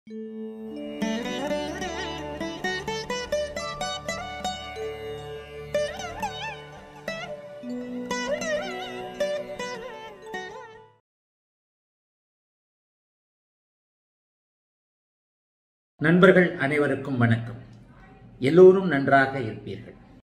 நண்பர்கள் அனைவருக்கும் வணக்கம் எல்லோரும் நன்றாக இருப்பீர்கள்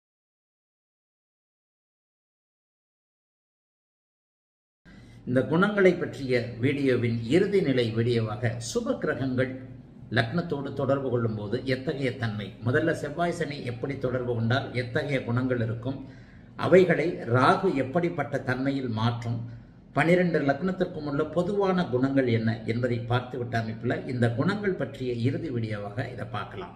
இந்த குணங்களை பற்றிய வீடியோவின் இறுதி நிலை வீடியோவாக சுப கிரகங்கள் லக்னத்தோடு தொடர்பு கொள்ளும்போது எத்தகைய தன்மை முதல்ல செவ்வாய் சனி எப்படி தொடர்பு கொண்டால் எத்தகைய குணங்கள் இருக்கும் அவைகளை ராகு எப்படிப்பட்ட தன்மையில் மாற்றும் பனிரெண்டு லக்னத்திற்கும் உள்ள பொதுவான குணங்கள் என்ன என்பதை பார்த்துவிட்ட அமைப்பில் இந்த குணங்கள் பற்றிய இறுதி வீடியோவாக இதை பார்க்கலாம்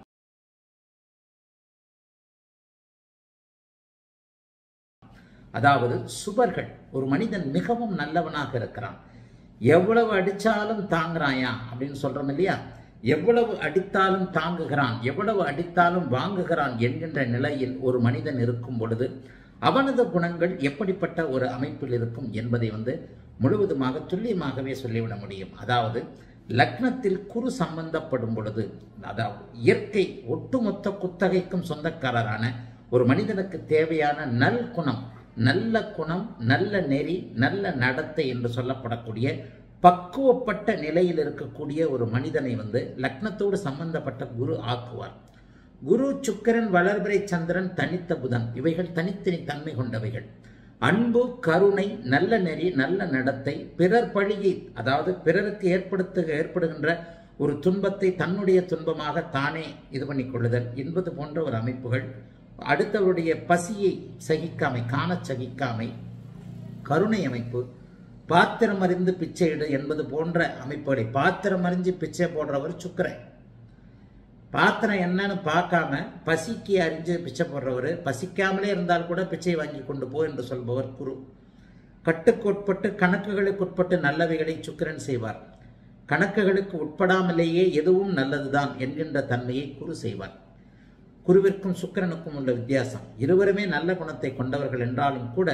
அதாவது சுபர்கள் ஒரு மனிதன் மிகவும் நல்லவனாக இருக்கிறான் எவ்வளவு அடிச்சாலும் தாங்குறாயா அப்படின்னு சொல்றோம் இல்லையா எவ்வளவு அடித்தாலும் தாங்குகிறான் எவ்வளவு அடித்தாலும் வாங்குகிறான் என்கின்ற நிலையில் ஒரு மனிதன் இருக்கும் பொழுது அவனது குணங்கள் எப்படிப்பட்ட ஒரு அமைப்பில் இருக்கும் என்பதை வந்து முழுவதுமாக துல்லியமாகவே சொல்லிவிட முடியும் அதாவது லக்னத்தில் குரு சம்பந்தப்படும் பொழுது அதாவது இயற்கை ஒட்டுமொத்த குத்தகைக்கும் சொந்தக்காரரான ஒரு மனிதனுக்கு தேவையான நல் குணம் நல்ல குணம் நல்ல நெறி நல்ல நடத்தை என்று சொல்லப்படக்கூடிய பக்குவப்பட்ட நிலையில் இருக்கக்கூடிய ஒரு மனிதனை வந்து லக்னத்தோடு சம்பந்தப்பட்ட குரு ஆக்குவார் குரு சுக்கரன் வளர்பிறை சந்திரன் தனித்த புதன் இவைகள் தனித்தனி தன்மை கொண்டவைகள் அன்பு கருணை நல்ல நெறி நல்ல நடத்தை பிறர் பழியை அதாவது பிறருக்கு ஏற்படுத்த ஏற்படுகின்ற ஒரு துன்பத்தை தன்னுடைய துன்பமாக தானே இது பண்ணிக் கொள்ளுதல் என்பது போன்ற ஒரு அமைப்புகள் அடுத்தவருடைய பசியை சகிக்காமை காண சகிக்காமை கருணை அமைப்பு பாத்திரம் அறிந்து பிச்சையிடு என்பது போன்ற அமைப்புகளை பாத்திரம் அறிஞ்சு பிச்சை போடுறவர் சுக்கரன் பாத்திரம் என்னன்னு பார்க்காம பசிக்கு அறிஞ்சு பிச்சை போடுறவர் பசிக்காமலே இருந்தால் கூட பிச்சை வாங்கி கொண்டு போ என்று சொல்பவர் குரு கட்டுக்குட்பட்டு கணக்குகளுக்கு உட்பட்டு நல்லவைகளை சுக்கிரன் செய்வார் கணக்குகளுக்கு உட்படாமலேயே எதுவும் நல்லதுதான் என்கின்ற தன்மையை குரு செய்வார் குருவிற்கும் சுக்கிரனுக்கும் உள்ள வித்தியாசம் இருவருமே நல்ல குணத்தை கொண்டவர்கள் என்றாலும் கூட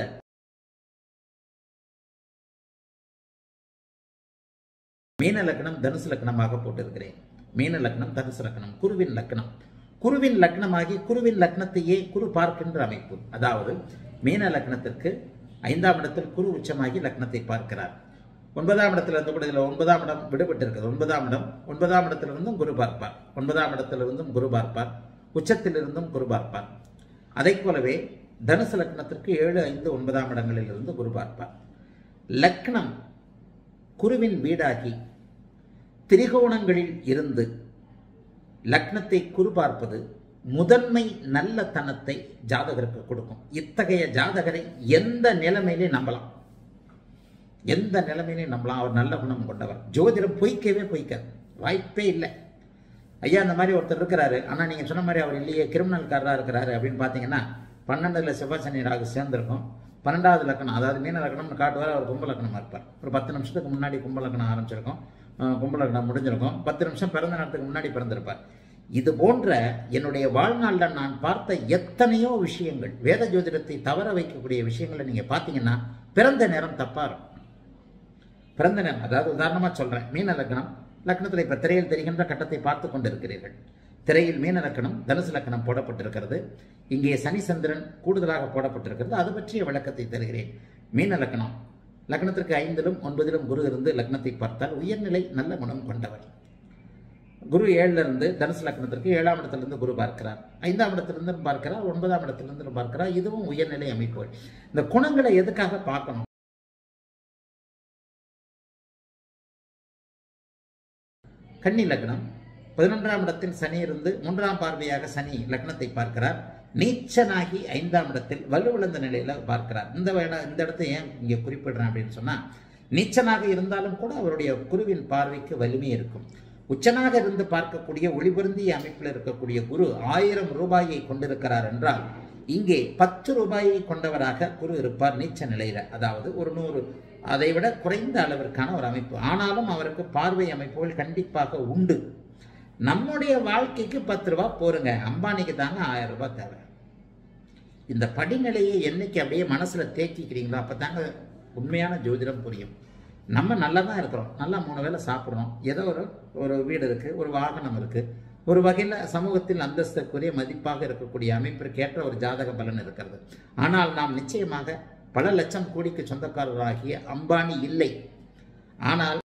மீன லக்னம் தனுசு லக்னமாக போட்டிருக்கிறேன் மீன லக்னம் தனுசு லக்னம் குருவின் லக்னம் குருவின் லக்னமாகி குருவின் லக்னத்தையே குரு பார்க்கின்ற அமைப்பு அதாவது மீன லக்னத்திற்கு ஐந்தாம் இடத்தில் குரு உச்சமாகி லக்னத்தை பார்க்கிறார் ஒன்பதாம் இடத்துல இருந்து கூட இதில் ஒன்பதாம் இடம் விடுபட்டு இருக்குது ஒன்பதாம் இடம் ஒன்பதாம் இடத்திலிருந்தும் குரு பார்ப்பார் ஒன்பதாம் இடத்திலிருந்தும் குரு பார்ப்பார் உச்சத்திலிருந்தும் குரு பார்ப்பார் அதை போலவே தனுசு லக்னத்திற்கு ஏழு ஐந்து ஒன்பதாம் இடங்களில் இருந்து குரு பார்ப்பார் லக்னம் குருவின் வீடாகி திரிகோணங்களில் இருந்து லக்னத்தை குரு பார்ப்பது முதன்மை நல்ல தனத்தை ஜாதகருக்கு கொடுக்கும் இத்தகைய ஜாதகரை எந்த நிலைமையிலே நம்பலாம் எந்த நிலைமையிலே நம்பலாம் அவர் நல்ல குணம் கொண்டவர் ஜோதிடம் பொய்க்கவே பொய்க்காது வாய்ப்பே இல்லை ஐயா அந்த மாதிரி ஒருத்தர் இருக்கிறாரு ஆனால் நீங்கள் சொன்ன மாதிரி அவர் இல்லையே கிரிமினல்காரராக இருக்கிறாரு அப்படின்னு பார்த்தீங்கன்னா பன்னெண்டில் செவ்வாசனி ராகு சேர்ந்திருக்கும் பன்னெண்டாவது லக்கணம் அதாவது மீன லக்கணம்னு காட்டுவார் அவர் கும்ப லக்கணமாக இருப்பார் ஒரு பத்து நிமிஷத்துக்கு முன்னாடி கும்ப லக்கணம் ஆரம்பிச்சிருக்கோம் கும்ப லக்கணம் முடிஞ்சிருக்கும் பத்து நிமிஷம் பிறந்த நேரத்துக்கு முன்னாடி பிறந்திருப்பார் இது போன்ற என்னுடைய வாழ்நாளில் நான் பார்த்த எத்தனையோ விஷயங்கள் வேத ஜோதிடத்தை தவற வைக்கக்கூடிய விஷயங்களை நீங்கள் பார்த்தீங்கன்னா பிறந்த நேரம் தப்பாக இருக்கும் பிறந்த நேரம் அதாவது உதாரணமாக சொல்கிறேன் மீன லக்னம் லக்னத்தில் இப்போ திரையில் தெரிகின்ற கட்டத்தை பார்த்து கொண்டிருக்கிறீர்கள் திரையில் மீன லக்கணம் தனுசு லக்கணம் போடப்பட்டிருக்கிறது இங்கே சனி சந்திரன் கூடுதலாக போடப்பட்டிருக்கிறது அது பற்றிய விளக்கத்தை தருகிறேன் மீன லக்கணம் லக்னத்திற்கு ஐந்திலும் ஒன்பதிலும் குரு இருந்து லக்னத்தை பார்த்தால் உயர்நிலை நல்ல குணம் கொண்டவர் குரு ஏழுல இருந்து தனுசு லக்னத்திற்கு ஏழாம் இடத்திலிருந்து குரு பார்க்கிறார் ஐந்தாம் இடத்திலிருந்து பார்க்கிறார் ஒன்பதாம் இடத்திலிருந்து பார்க்கிறார் இதுவும் உயர்நிலை அமைப்புகள் இந்த குணங்களை எதுக்காக பார்க்கணும் கன்னி லக்னம் பதினொன்றாம் இடத்தில் சனி இருந்து மூன்றாம் பார்வையாக சனி லக்னத்தை பார்க்கிறார் நீச்சனாகி ஐந்தாம் இடத்தில் வலுவிழந்த நிலையில பார்க்கிறார் இந்த இந்த இடத்தை ஏன் இங்கே குறிப்பிடுறேன் அப்படின்னு சொன்னா நீச்சனாக இருந்தாலும் கூட அவருடைய குருவின் பார்வைக்கு வலிமை இருக்கும் உச்சனாக இருந்து பார்க்கக்கூடிய ஒளிபொருந்திய அமைப்பில் இருக்கக்கூடிய குரு ஆயிரம் ரூபாயை கொண்டிருக்கிறார் என்றால் இங்கே பத்து ரூபாயை கொண்டவராக குரு இருப்பார் நீச்ச நிலையில அதாவது ஒரு நூறு அதை விட குறைந்த அளவிற்கான ஒரு அமைப்பு ஆனாலும் அவருக்கு பார்வை அமைப்புகள் கண்டிப்பாக உண்டு நம்முடைய வாழ்க்கைக்கு பத்து ரூபா போருங்க அம்பானிக்கு தாங்க ஆயிரம் ரூபாய் தேவை இந்த படிநிலையை என்னைக்கு அப்படியே மனசுல தேக்கிக்கிறீங்களோ அப்பதாங்க உண்மையான ஜோதிடம் புரியும் நம்ம நல்லா தான் இருக்கிறோம் நல்லா மூணு வேளை சாப்பிட்றோம் ஏதோ ஒரு ஒரு வீடு இருக்குது ஒரு வாகனம் இருக்குது ஒரு வகையில் சமூகத்தில் அந்தஸ்துக்குரிய மதிப்பாக இருக்கக்கூடிய அமைப்பிற்கு ஏற்ற ஒரு ஜாதக பலன் இருக்கிறது ஆனால் நாம் நிச்சயமாக பல லட்சம் கோடிக்கு சொந்தக்காரராகிய அம்பானி இல்லை ஆனால்